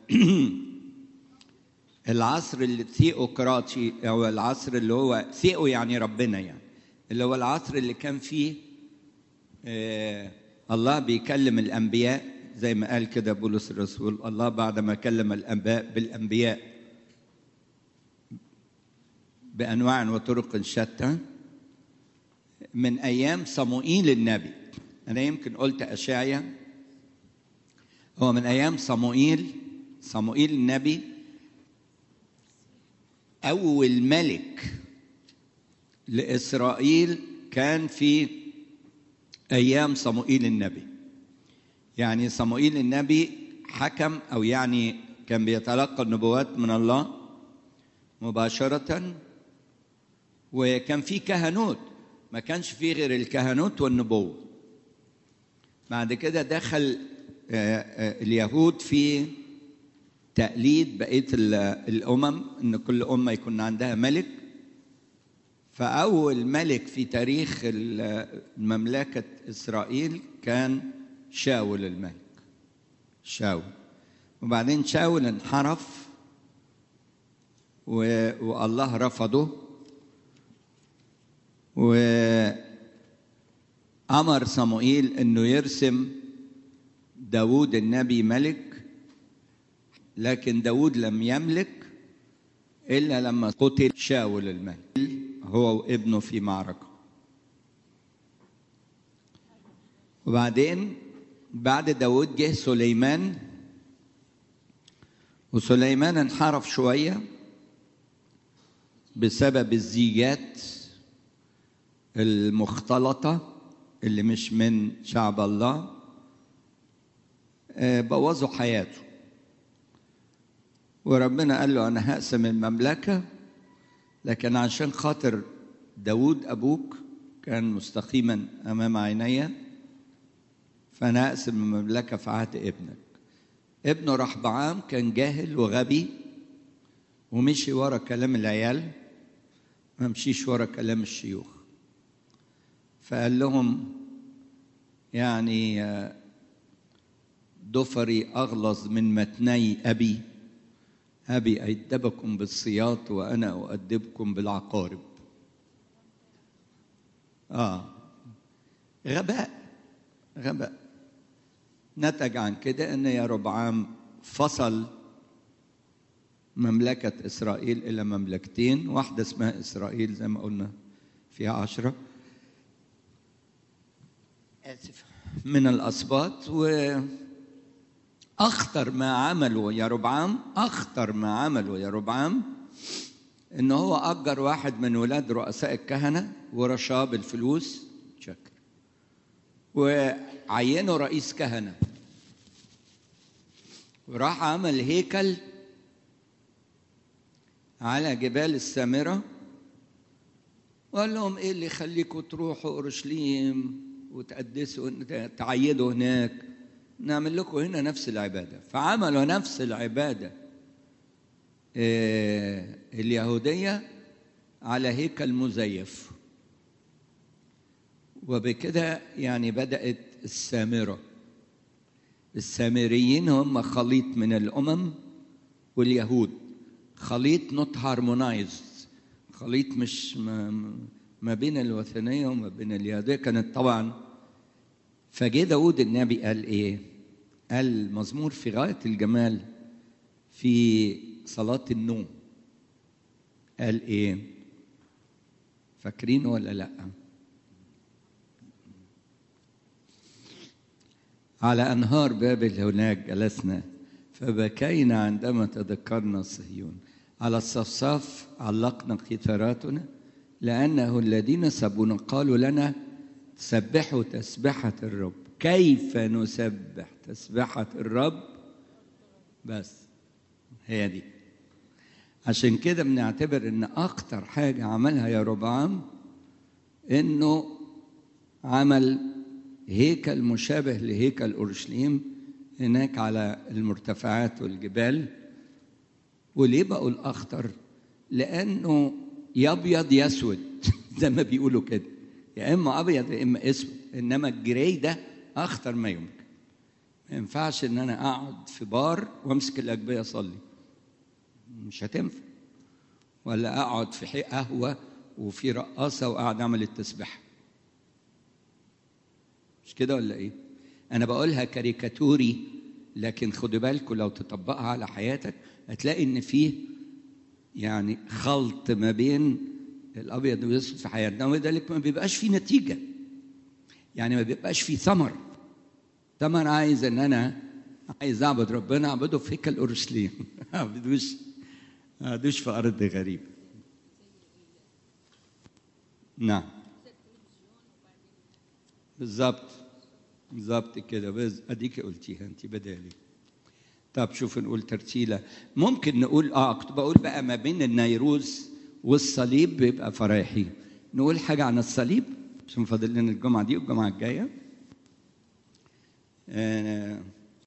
العصر الثيوقراطي او العصر اللي هو ثيو يعني ربنا يعني اللي هو العصر اللي كان فيه آه الله بيكلم الانبياء زي ما قال كده بولس الرسول الله بعد ما كلم الانباء بالانبياء بانواع وطرق شتى من ايام صموئيل النبي انا يمكن قلت اشعيا هو من ايام صموئيل صموئيل النبي اول ملك لاسرائيل كان في ايام صموئيل النبي يعني صموئيل النبي حكم او يعني كان بيتلقى النبوات من الله مباشره وكان في كهنوت ما كانش في غير الكهنوت والنبوه بعد كده دخل اليهود في تقليد بقيه الامم ان كل امه يكون عندها ملك فاول ملك في تاريخ مملكه اسرائيل كان شاول الملك شاول وبعدين شاول انحرف و... والله رفضه وأمر صموئيل أنه يرسم داود النبي ملك لكن داود لم يملك إلا لما قتل شاول الملك هو وابنه في معركة وبعدين بعد داود جه سليمان وسليمان انحرف شوية بسبب الزيجات المختلطة اللي مش من شعب الله بوظوا حياته وربنا قال له أنا هقسم المملكة لكن عشان خاطر داود أبوك كان مستقيما أمام عيني فأنا أقسم المملكة في عهد ابنك ابنه رحبعام كان جاهل وغبي ومشي ورا كلام العيال ما مشيش ورا كلام الشيوخ فقال لهم يعني ضفري أغلظ من متني أبي أبي أيدبكم بالسياط وأنا أؤدبكم بالعقارب آه غباء غباء نتج عن كده أن يا ربعام فصل مملكة إسرائيل إلى مملكتين واحدة اسمها إسرائيل زي ما قلنا فيها عشرة آسف من الأسباط وأخطر ما عمله يا ربعام أخطر ما عمله يا ربعام إن هو أجر واحد من ولاد رؤساء الكهنة ورشاه بالفلوس شكر وعينه رئيس كهنة وراح عمل هيكل على جبال السامرة وقال لهم ايه اللي يخليكم تروحوا اورشليم وتقدسوا تعيدوا هناك نعمل لكم هنا نفس العبادة فعملوا نفس العبادة آه اليهودية على هيكل مزيف وبكده يعني بدأت السامرة السامريين هم خليط من الأمم واليهود خليط نوت هارمونايزد خليط مش ما, ما بين الوثنية وما بين اليهودية كانت طبعا فجه داود النبي قال ايه قال مزمور في غاية الجمال في صلاة النوم قال ايه فاكرين ولا لا على انهار بابل هناك جلسنا فبكينا عندما تذكرنا صهيون على الصفصاف علقنا قيثاراتنا لأنه الذين سبونا قالوا لنا سبحوا تسبحة الرب كيف نسبح تسبحة الرب بس هي دي عشان كده بنعتبر ان اكتر حاجة عملها يا ربعام انه عمل هيكل مشابه لهيكل اورشليم هناك على المرتفعات والجبال وليه بقوا الاخضر لانه يا ابيض يا اسود زي ما بيقولوا كده يا اما ابيض يا اما اسود انما الجراي ده اخطر ما يمكن ما ينفعش ان انا اقعد في بار وامسك الاجبيه اصلي مش هتنفع ولا اقعد في حي قهوه وفي رقاصه وقاعد اعمل التسبيح مش كده ولا ايه انا بقولها كاريكاتوري لكن خدوا بالكم لو تطبقها على حياتك هتلاقي ان فيه يعني خلط ما بين الابيض والاسود في حياتنا ولذلك ما بيبقاش فيه نتيجه يعني ما بيبقاش فيه ثمر ثمر عايز ان انا عايز اعبد ربنا اعبده في هيكل اورشليم ما اعبدوش ما اعبدوش في ارض غريبه نعم بالظبط بالظبط كده بس اديك قلتيها انت بدالي طب شوف نقول ترتيله ممكن نقول اه كنت بقول بقى ما بين النيروز والصليب بيبقى فرايحي نقول حاجه عن الصليب عشان فاضل لنا الجمعه دي والجمعه الجايه آه